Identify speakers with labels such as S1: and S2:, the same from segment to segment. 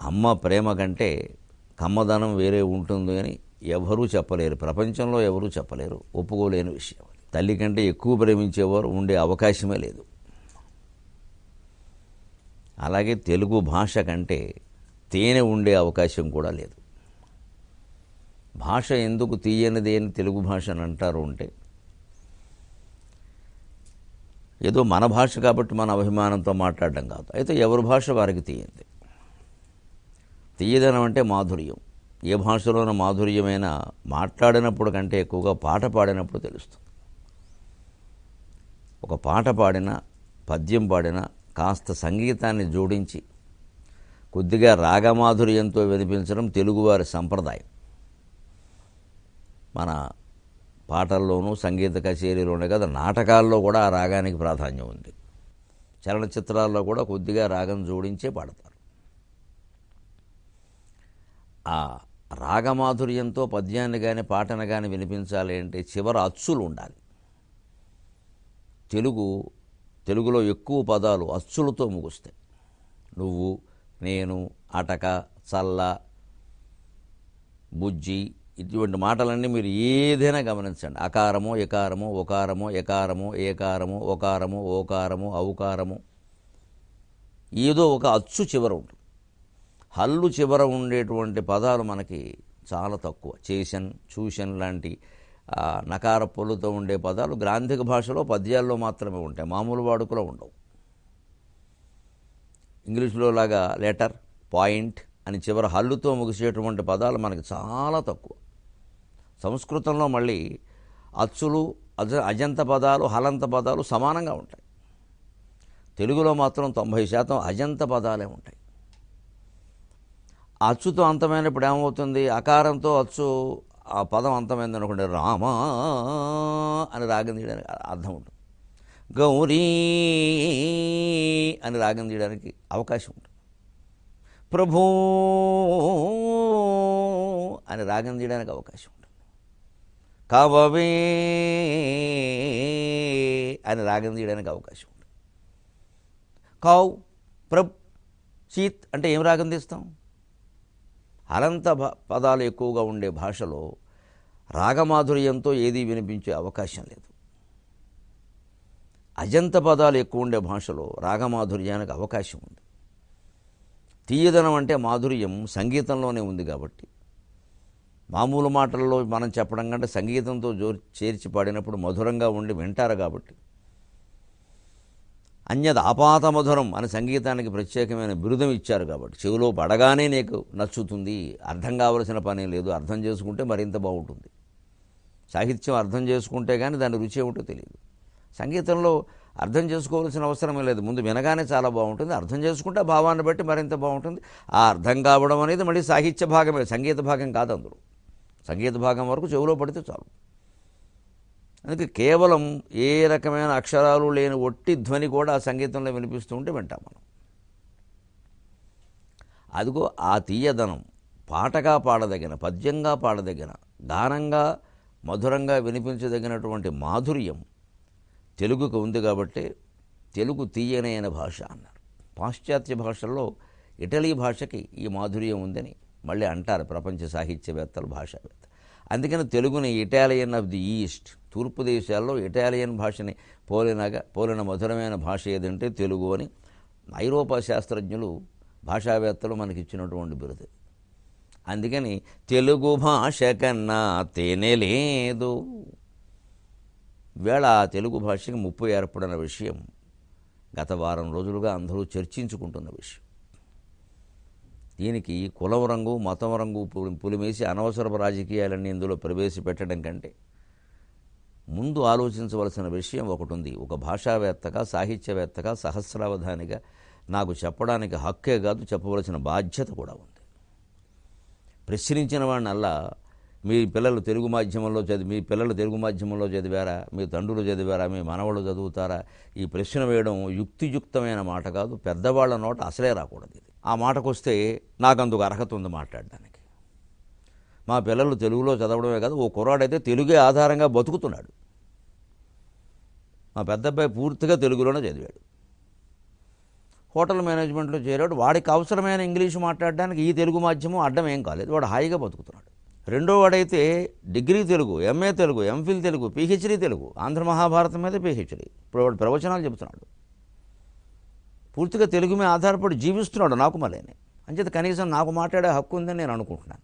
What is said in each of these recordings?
S1: అమ్మ ప్రేమ కంటే కమ్మదనం వేరే ఉంటుంది అని ఎవరూ చెప్పలేరు ప్రపంచంలో ఎవరూ చెప్పలేరు ఒప్పుకోలేని విషయం తల్లి కంటే ఎక్కువ ప్రేమించేవారు ఉండే అవకాశమే లేదు అలాగే తెలుగు భాష కంటే తేనె ఉండే అవకాశం కూడా లేదు భాష ఎందుకు తీయనిది అని తెలుగు భాష అని అంటారు అంటే ఏదో మన భాష కాబట్టి మన అభిమానంతో మాట్లాడడం కాదు అయితే ఎవరి భాష వారికి తీయంది తీయదనం అంటే మాధుర్యం ఏ భాషలోనూ మాధుర్యమైన మాట్లాడినప్పుడు కంటే ఎక్కువగా పాట పాడినప్పుడు తెలుస్తుంది ఒక పాట పాడినా పద్యం పాడినా కాస్త సంగీతాన్ని జోడించి కొద్దిగా రాగమాధుర్యంతో వినిపించడం తెలుగువారి సంప్రదాయం మన పాటల్లోనూ సంగీత కచేరీలోనే కదా నాటకాల్లో కూడా ఆ రాగానికి ప్రాధాన్యం ఉంది చలనచిత్రాల్లో కూడా కొద్దిగా రాగం జోడించే పాడతారు ఆ రాగమాధుర్యంతో పద్యాన్ని కానీ పాటను కానీ వినిపించాలి అంటే చివర అచ్చులు ఉండాలి తెలుగు తెలుగులో ఎక్కువ పదాలు అచ్చులతో ముగుస్తాయి నువ్వు నేను అటక చల్ల బుజ్జి ఇటువంటి మాటలన్నీ మీరు ఏదైనా గమనించండి అకారము ఎకారము ఒకారము ఎకారము ఏకారము ఒకారము ఓకారము ఔకారము ఏదో ఒక అచ్చు చివర ఉంటుంది హల్లు చివర ఉండేటువంటి పదాలు మనకి చాలా తక్కువ చేషన్ చూషన్ లాంటి ఆ, నకార పొల్లుతో ఉండే పదాలు గ్రాంధిక భాషలో పద్యాల్లో మాత్రమే ఉంటాయి మామూలు వాడుకలో ఉండవు ఇంగ్లీష్లో లాగా లెటర్ పాయింట్ అని చివర హల్లుతో ముగిసేటువంటి పదాలు మనకి చాలా తక్కువ సంస్కృతంలో మళ్ళీ అచ్చులు అజ అజంత పదాలు హలంత పదాలు సమానంగా ఉంటాయి తెలుగులో మాత్రం తొంభై శాతం అజంత పదాలే ఉంటాయి ఆ అచ్చుతో అంతమైనప్పుడు ఏమవుతుంది అకారంతో అచ్చు ఆ పదం అంతమైంది అనుకోండి రామా అని రాగం తీయడానికి అర్థం ఉంటుంది గౌరీ అని రాగం తీయడానికి అవకాశం ఉంటుంది ప్రభూ అని రాగం తీయడానికి అవకాశం ఉంటుంది కవవే అని రాగం తీయడానికి అవకాశం ఉంటుంది కావ్ ప్రబ్ సీత్ అంటే ఏం రాగం తీస్తాం అనంత భ- పదాలు ఎక్కువగా ఉండే భాషలో రాగమాధుర్యంతో ఏదీ వినిపించే అవకాశం లేదు అజంత పదాలు ఎక్కువ ఉండే భాషలో రాగమాధుర్యానికి అవకాశం ఉంది తీయదనం అంటే మాధుర్యం సంగీతంలోనే ఉంది కాబట్టి మామూలు మాటల్లో మనం చెప్పడం కంటే సంగీతంతో జో చేర్చి పాడినప్పుడు మధురంగా ఉండి వింటారు కాబట్టి అన్యద ఆపాత మధురం అని సంగీతానికి ప్రత్యేకమైన బిరుదం ఇచ్చారు కాబట్టి చెవిలో పడగానే నీకు నచ్చుతుంది అర్థం కావలసిన పని లేదు అర్థం చేసుకుంటే మరింత బాగుంటుంది సాహిత్యం అర్థం చేసుకుంటే కానీ దాని రుచి ఏమిటో తెలియదు సంగీతంలో అర్థం చేసుకోవాల్సిన అవసరమే లేదు ముందు వినగానే చాలా బాగుంటుంది అర్థం చేసుకుంటే ఆ భావాన్ని బట్టి మరింత బాగుంటుంది ఆ అర్థం కావడం అనేది మళ్ళీ సాహిత్య భాగమే సంగీత భాగం కాదు అందులో సంగీత భాగం వరకు చెవిలో పడితే చాలు అందుకే కేవలం ఏ రకమైన అక్షరాలు లేని ఒట్టి ధ్వని కూడా ఆ సంగీతంలో వినిపిస్తూ ఉంటే వింటాం మనం అదిగో ఆ తీయదనం పాటగా పాడదగిన పద్యంగా పాడదగిన గానంగా మధురంగా వినిపించదగినటువంటి మాధుర్యం తెలుగుకు ఉంది కాబట్టి తెలుగు తీయనైన భాష అన్నారు పాశ్చాత్య భాషల్లో ఇటలీ భాషకి ఈ మాధుర్యం ఉందని మళ్ళీ అంటారు ప్రపంచ సాహిత్యవేత్తలు భాషావేత్త అందుకని తెలుగుని ఇటాలియన్ ఆఫ్ ది ఈస్ట్ తూర్పు దేశాల్లో ఇటాలియన్ భాషని పోలినగా పోలిన మధురమైన భాష ఏదంటే తెలుగు అని ఐరోపా శాస్త్రజ్ఞులు భాషావేత్తలు మనకి ఇచ్చినటువంటి బిరుదు అందుకని తెలుగు భాష కన్నా తేనె లేదు వేళ ఆ తెలుగు భాషకి ముప్పు ఏర్పడిన విషయం గత వారం రోజులుగా అందరూ చర్చించుకుంటున్న విషయం దీనికి కులం రంగు మతం రంగు పు- పులిమేసి అనవసరపు రాజకీయాలన్నీ ఇందులో ప్రవేశపెట్టడం కంటే ముందు ఆలోచించవలసిన విషయం ఒకటి ఉంది ఒక భాషావేత్తగా సాహిత్యవేత్తగా సహస్రావధానిగా నాకు చెప్పడానికి హక్కే కాదు చెప్పవలసిన బాధ్యత కూడా ఉంది ప్రశ్నించిన వాడినల్లా మీ పిల్లలు తెలుగు మాధ్యమంలో చదివి మీ పిల్లలు తెలుగు మాధ్యమంలో చదివారా మీ తండ్రులు చదివారా మీ మనవళ్ళు చదువుతారా ఈ ప్రశ్న వేయడం యుక్తియుక్తమైన మాట కాదు పెద్దవాళ్ళ నోట అసలే రాకూడదు ఇది ఆ మాటకు వస్తే నాకు అందుకు అర్హత ఉంది మాట్లాడడానికి మా పిల్లలు తెలుగులో చదవడమే కాదు ఓ కుర్రాడైతే తెలుగే ఆధారంగా బతుకుతున్నాడు మా పెద్ద అబ్బాయి పూర్తిగా తెలుగులోనే చదివాడు హోటల్ మేనేజ్మెంట్లో చేరాడు వాడికి అవసరమైన ఇంగ్లీషు మాట్లాడడానికి ఈ తెలుగు మాధ్యమం అడ్డం ఏం కాలేదు వాడు హాయిగా బతుకుతున్నాడు రెండో వాడైతే degree Telugu MA Telugu MPhil Telugu PhD Telugu Andhra Mahabharatam మీద పిహెచ్డి ఇప్పుడు వాడు ప్రవచనాలు చెబుతున్నాడు పూర్తిగా తెలుగు మీద ఆధారపడి జీవిస్తున్నాడు నాకు మళ్ళీ అంచేత కనీసం నాకు మాట్లాడే హక్కు ఉందని నేను అనుకుంటున్నాను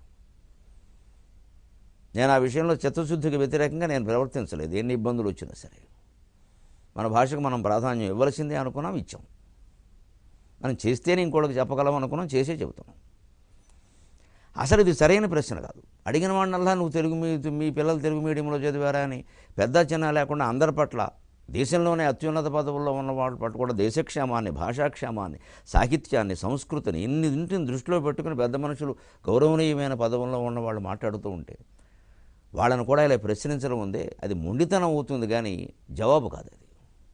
S1: నేను ఆ విషయంలో చిత్తశుద్ధికి వ్యతిరేకంగా నేను ప్రవర్తించలేదు ఎన్ని ఇబ్బందులు వచ్చినా సరే మన భాషకు మనం ప్రాధాన్యం ఇవ్వాల్సిందే అనుకున్నాం ఇచ్చాం మనం చేస్తేనే ఇంకోటికి చెప్పగలం అనుకున్నాం చేసే చెబుతున్నాం అసలు ఇది సరైన ప్రశ్న కాదు అడిగిన వాడినల్లా నువ్వు తెలుగు మీ మీ పిల్లలు తెలుగు మీడియంలో చదివారా అని పెద్ద చిన్న లేకుండా అందరి పట్ల దేశంలోనే అత్యున్నత పదవుల్లో ఉన్న వాళ్ళ పట్ల కూడా దేశక్షేమాన్ని భాషాక్షేమాన్ని సాహిత్యాన్ని సంస్కృతిని ఇన్నింటిని దృష్టిలో పెట్టుకుని పెద్ద మనుషులు గౌరవనీయమైన పదవుల్లో ఉన్న వాళ్ళు మాట్లాడుతూ ఉంటే వాళ్ళని కూడా ఇలా ప్రశ్నించడం ఉందే అది మొండితనం అవుతుంది కానీ జవాబు కాదు అది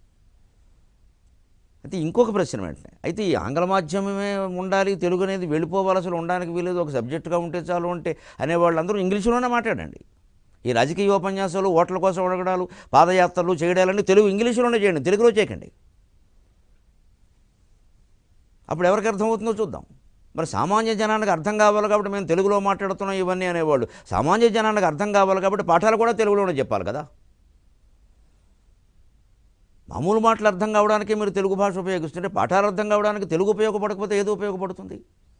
S1: అయితే ఇంకొక ప్రశ్న వెంటనే అయితే ఈ ఆంగ్ల మాధ్యమమే ఉండాలి తెలుగు అనేది వెళ్ళిపోవాలి అసలు ఉండడానికి వీలేదు ఒక సబ్జెక్టుగా ఉంటే చాలు అంటే అనేవాళ్ళందరూ ఇంగ్లీషులోనే మాట్లాడండి ఈ రాజకీయ ఉపన్యాసాలు ఓట్ల కోసం అడగడాలు పాదయాత్రలు చేయడాలన్నీ తెలుగు ఇంగ్లీషులోనే చేయండి తెలుగులో చేయకండి అప్పుడు ఎవరికి అర్థమవుతుందో చూద్దాం మరి సామాన్య జనానికి అర్థం కావాలి కాబట్టి మేము తెలుగులో మాట్లాడుతున్నాం ఇవన్నీ అనేవాళ్ళు సామాన్య జనానికి అర్థం కావాలి కాబట్టి పాఠాలు కూడా తెలుగులోనే చెప్పాలి కదా మామూలు మాటలు అర్థం కావడానికి మీరు తెలుగు భాష ఉపయోగిస్తుంటే పాఠాలు అర్థం కావడానికి తెలుగు ఉపయోగపడకపోతే ఏది ఉపయోగపడుతుంది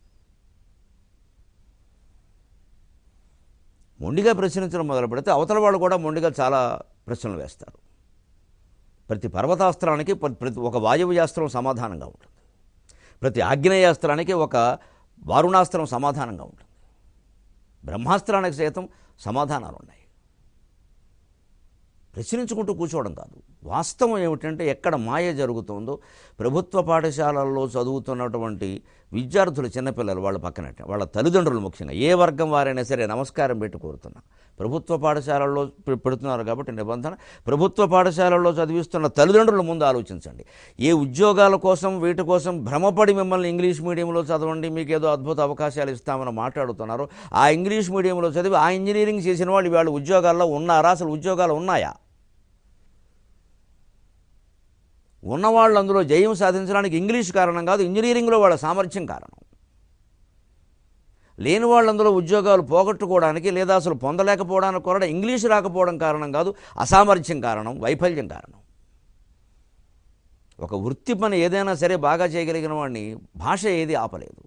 S1: మొండిగా ప్రశ్నించడం మొదలు పెడితే అవతల వాళ్ళు కూడా మొండిగా చాలా ప్రశ్నలు వేస్తారు ప్రతి పర్వతాస్త్రానికి ప్ర- ప్రతి ఒక వాయువ్యాస్త్రం సమాధానంగా ఉంటుంది ప్రతి ఆగ్నేయాస్త్రానికి ఒక వారుణాస్త్రం సమాధానంగా ఉంటుంది బ్రహ్మాస్త్రానికి సైతం సమాధానాలు ఉన్నాయి ప్రశ్నించుకుంటూ కూర్చోవడం కాదు వాస్తవం ఏమిటంటే ఎక్కడ మాయ జరుగుతుందో ప్రభుత్వ పాఠశాలల్లో చదువుతున్నటువంటి విద్యార్థులు చిన్నపిల్లలు వాళ్ళ పక్కన వాళ్ళ తల్లిదండ్రులు ముఖ్యంగా ఏ వర్గం వారైనా సరే నమస్కారం పెట్టి కోరుతున్నా ప్రభుత్వ పాఠశాలల్లో పె- పెడుతున్నారు కాబట్టి నిబంధన ప్రభుత్వ పాఠశాలల్లో చదివిస్తున్న తల్లిదండ్రుల ముందు ఆలోచించండి ఏ ఉద్యోగాల కోసం వీటి కోసం భ్రమపడి మిమ్మల్ని ఇంగ్లీష్ మీడియంలో చదవండి మీకు ఏదో అద్భుత అవకాశాలు ఇస్తామని మాట్లాడుతున్నారో ఆ ఇంగ్లీష్ మీడియంలో చదివి ఆ ఇంజనీరింగ్ చేసిన వాళ్ళు వాళ్ళు ఉద్యోగాల్లో ఉన్నారా అసలు ఉద్యోగాలు ఉన్నాయా ఉన్నవాళ్ళు అందులో జయం సాధించడానికి ఇంగ్లీష్ కారణం కాదు ఇంజనీరింగ్లో వాళ్ళ సామర్థ్యం కారణం లేని వాళ్ళు అందులో ఉద్యోగాలు పోగొట్టుకోవడానికి లేదా అసలు పొందలేకపోవడానికి కూడా ఇంగ్లీష్ రాకపోవడం కారణం కాదు అసామర్థ్యం కారణం వైఫల్యం కారణం ఒక వృత్తి పని ఏదైనా సరే బాగా చేయగలిగిన వాడిని భాష ఏది ఆపలేదు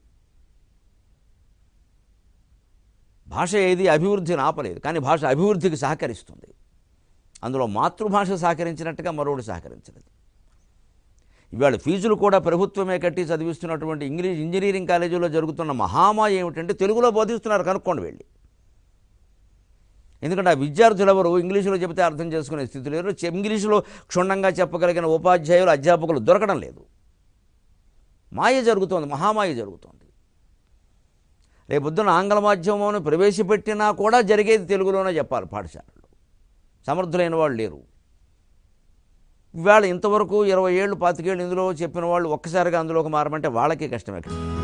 S1: భాష ఏది అభివృద్ధిని ఆపలేదు కానీ భాష అభివృద్ధికి సహకరిస్తుంది అందులో మాతృభాష సహకరించినట్టుగా మరొకటి సహకరించలేదు ఇవాళ ఫీజులు కూడా ప్రభుత్వమే కట్టి చదివిస్తున్నటువంటి ఇంగ్లీష్ ఇంజనీరింగ్ కాలేజీలో జరుగుతున్న మహామాయ ఏమిటంటే తెలుగులో బోధిస్తున్నారు కనుక్కోండి వెళ్ళి ఎందుకంటే ఆ విద్యార్థులు ఎవరు ఇంగ్లీషులో చెబితే అర్థం చేసుకునే స్థితి లేరు చె- ఇంగ్లీషులో క్షుణ్ణంగా చెప్పగలిగిన ఉపాధ్యాయులు అధ్యాపకులు దొరకడం లేదు మాయ జరుగుతోంది మహామాయ జరుగుతోంది రేపొద్దున ఆంగ్ల మాధ్యమం ప్రవేశపెట్టినా కూడా జరిగేది తెలుగులోనే చెప్పాలి పాఠశాలలో సమర్థులైన వాళ్ళు లేరు ఇవాళ ఇంతవరకు ఇరవై ఏళ్ళు పాతికేళ్ళు ఇందులో చెప్పిన వాళ్ళు ఒక్కసారిగా అందులోకి మారమంటే వాళ్ళకే కష్టమే